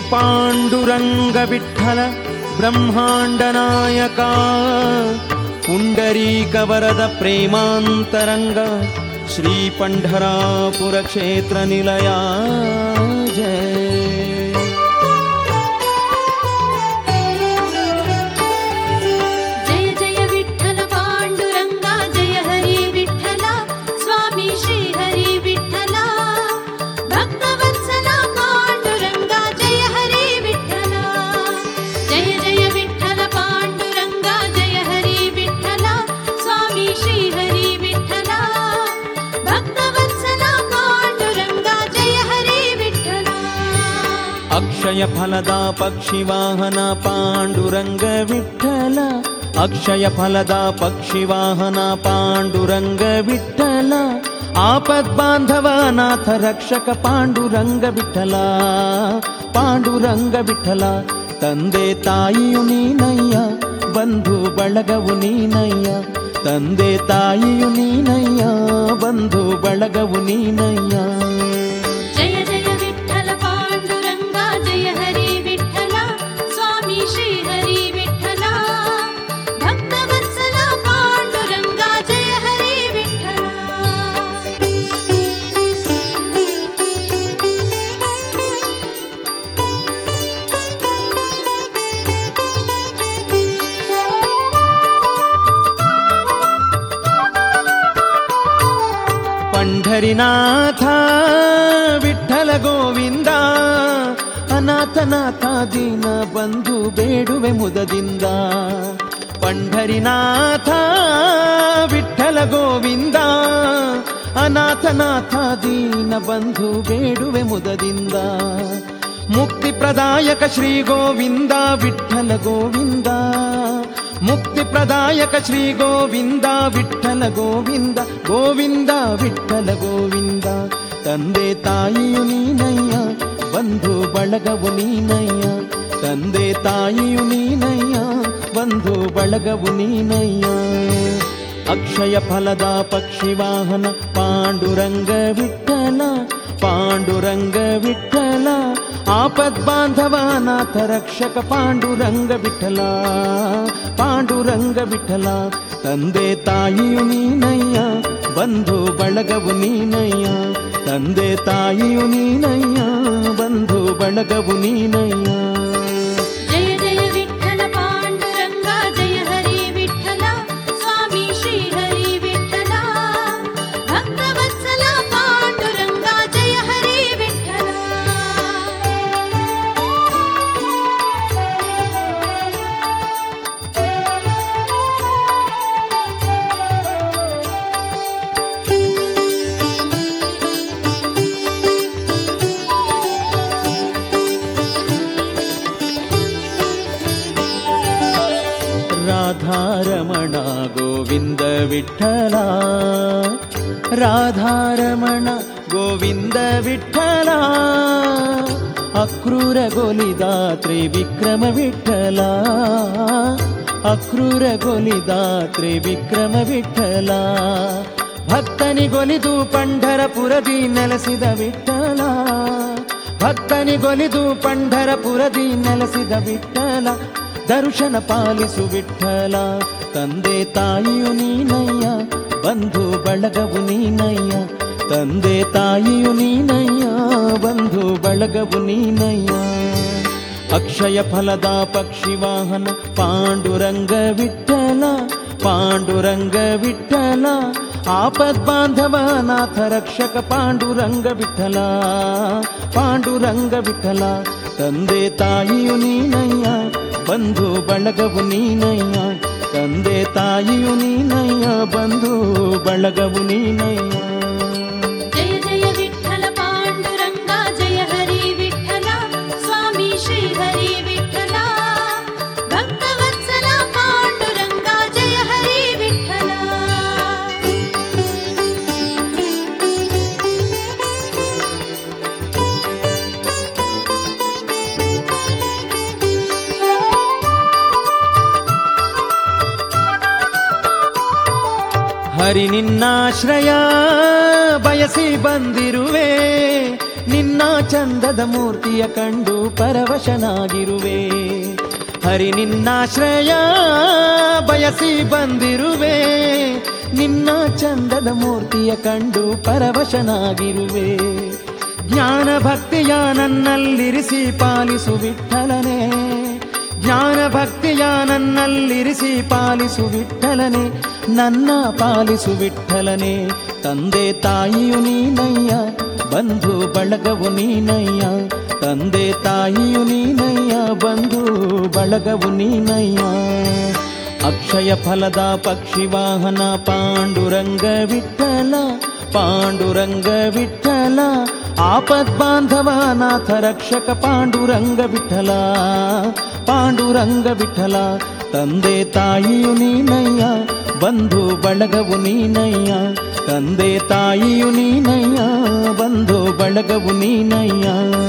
पाण्डुरङ्ग विठ्ठल ब्रह्माण्डनायका पुण्डरीकवरद प्रेमान्तरङ्ग श्रीपण्ढरापुरक्षेत्रनिलया जय जय जय विठ्ठल पाण्डुरङ्गा जय हरि विठ्ठल स्वामी श्री हरि विठ्ठल भक्तवत्सला पाण्डुरङ्गा जय हरि विठ्ठल जय जय विठ्ठल पाण्डुरङ्गा जय हरि विठ्ठल स्वामी श्री हरि विठ्ठल भक्तवत्सला पाण्डुरङ्गा जय हरि विठ्ठल अक्षय फलदा पक्षिवाहन पाण्डुरङ्ग विठ्ठल अक्षय फलदा पक्षिवाहन पाण्डुरङ्ग विठ्ठल आपद्बान्धवनाथ रक्षक ಪಾಂಡುರಂಗ ವಿಠಲ ಪಾಂಡುರಂಗ ವಿಠಲ ತಂದೆ ತಾಯಿಯು ನೀನಯ್ಯ ಬಂಧು ಬಳಗವು ನೀನಯ್ಯ ತಂದೆ ತಾಯಿಯು ನೀನಯ್ಯ ಬಂಧು ಬಳಗವು ನೀನಯ್ಯ जय जय विठ्ठल पाण्डुरङ्गा जय हरि विठ्ठल स्वामी श्री हरि विठ्ठल भक्तवत्सला पाण्डुरङ्गा जय हरि विठ्ठल पंढरीनाथ ವಿಠಲ ಗೋವಿಂದ ಅನಾಥನಾಥ ದೀನ ಬಂಧು ಬೇಡುವೆ ಮುದದಿಂದ ಪಂಢರಿನಾಥ ವಿಠಲ ಗೋವಿಂದ ಅನಾಥನಾಥ ದೀನ ಬಂಧು ಬೇಡುವೆ ಮುದದಿಂದ ಮುಕ್ತಿ ಪ್ರದಾಯಕ ಶ್ರೀ ಗೋವಿಂದ ವಿಠಲ ಗೋವಿಂದ ಮುಕ್ತಿ ಪ್ರದಾಯಕ ಶ್ರೀ ಗೋವಿಂದ ವಿಠಲ ಗೋವಿಂದ ಗೋವಿಂದ ವಿಠಲ ಗೋವಿಂದ ತಂದೆ ತಾಯಿಯು ನೀನಯ್ಯ ಬಂಧು ಬಳಗವು ನೀನಯ್ಯ ತಂದೆ ತಾಯಿಯು ನೀನಯ್ಯ ಬಂಧು ಬಳಗವು ನೀನಯ್ಯ ಅಕ್ಷಯ ಫಲದ ಪಕ್ಷಿ ವಾಹನ ಪಾಂಡುರಂಗ ವಿಠಲ ಪಾಂಡುರಂಗ ವಿಠಲ ಆಪದ್ ಬಾಂಧವನಾಥ ರಕ್ಷಕ ಪಾಂಡುರಂಗ ವಿಠಲ ಪಾಂಡುರಂಗ ವಿಠಲ ತಂದೆ ತಾಯಿಯು ನೀನಯ್ಯ ಬಂಧು ಬಳಗವು ನೀನಯ್ಯ ತಂದೆ ತಾಯಿಯು ನೀನಯ್ಯ ಬಂಧು ಬಳಗವು ನೀನಯ್ಯ जय जय विठ्ठल पाण्डुरङ्गा जय हरि विठ्ठल स्वामी श्री हरि विठ्ठल भक्तवत्सला पाण्डुरङ्गा जय हरि विठ्ठल ರಾಧಾರಮಣ ಗೋವಿಂದ ವಿಠಲ ರಾಧಾರಮಣ ಗೋವಿಂದ ವಿಠಲ ಅಕ್ರೂರ ಗೊಲಿದ ತ್ರಿವಿಕ್ರಮ ವಿಠಲ ಅಕ್ರೂರ ಗೊಲಿದ ತ್ರಿವಿಕ್ರಮ ವಿಠಲ ಭಕ್ತನಿಗೊಲಿದು ಪಂಢರಪುರದಿ ನೆಲೆಸಿದ ವಿಠಲ ಭಕ್ತನಿಗೊಲಿದು ಪಂಢರಪುರದಿ ನೆಲೆಸಿದ ವಿಠಲ ದರ್ಶನ ಪಾಲಿಸು ವಿಠಲ ತಂದೆ ತಾಯಿಯು ನೀನಯ್ಯ ಬಂಧು ಬಳಗವು ನೀನಯ್ಯ ತಂದೆ ತಾಯಿಯು ನೀನಯ್ಯ ಬಂಧು ಬಳಗವು ನೀನಯ್ಯ ಅಕ್ಷಯ ಫಲದ ಪಕ್ಷಿ ವಾಹನ ಪಾಂಡುರಂಗ ವಿಠಲ ಪಾಂಡುರಂಗ ವಿಠಲ ಆಪದ್ ಬಾಂಧವನಾಥ ರಕ್ಷಕ ಪಾಂಡುರಂಗ ವಿಠಲ ಪಾಂಡುರಂಗ ವಿಠಲ ತಂದೆ ತಾಯಿಯು ನೀನಯ್ಯ ಬಂಧು ಬಳಗವು ನೀನಯ್ಯ ತಂದೆ ತಾಯಿಯು ನೀನಯ್ಯ ಬಂಧು ಬಳಗವು ನೀನಯ್ಯ जय जय विठ्ठल पाण्डुरङ्गा जय हरि विठ्ठल स्वामी श्री हरि विठ्ठल भक्तवत्सला पाण्डुरङ्गा जय हरि विठ्ठल ಹರಿ ನಿನ್ನಾಶ್ರಯ ಬಯಸಿ ಬಂದಿರುವೆ ನಿನ್ನ ಚಂದದ ಮೂರ್ತಿಯ ಕಂಡು ಪರವಶನಾಗಿರುವೆ ಹರಿ ನಿನ್ನಾಶ್ರಯ ಬಯಸಿ ಬಂದಿರುವೆ ನಿನ್ನ ಚಂದದ ಮೂರ್ತಿಯ ಕಂಡು ಪರವಶನಾಗಿರುವೆ ಜ್ಞಾನ ಭಕ್ತಿಯ ನನ್ನಲ್ಲಿರಿಸಿ ಪಾಲಿಸು ವಿಠಲನೆ ಜ್ಞಾನ ಭಕ್ತಿಯ ನನ್ನಲ್ಲಿರಿಸಿ ಪಾಲಿಸು ವಿಠಲನೆ ನನ್ನ ಪಾಲಿಸು ವಿಠಲನೆ ತಂದೆ ತಾಯಿಯು ನೀನಯ್ಯ ಬಂಧು ಬಳಗವು ನೀನಯ್ಯ ತಂದೆ ತಾಯಿಯು ನೀನಯ್ಯ ಬಂಧು ಬಳಗವು ನೀನಯ್ಯ ಅಕ್ಷಯ ಫಲದ ಪಕ್ಷಿ ವಾಹನ ಪಾಂಡುರಂಗ ವಿಠಲ ಪಾಂಡುರಂಗ ವಿಠಲ ಆಪದ್ ಬಾಂಧವನಾಥ ರಕ್ಷಕ ಪಾಂಡುರಂಗ ವಿಠಲ ಪಾಂಡುರಂಗ ವಿಠಲ ತಂದೆ ತಾಯಿಯು ನೀನಯ್ಯ ಬಂಧು ಬಳಗವು ನೀನಯ್ಯ ತಂದೆ ತಾಯಿಯು ನೀನಯ್ಯ ಬಂಧು ಬಳಗವು ನೀನಯ್ಯ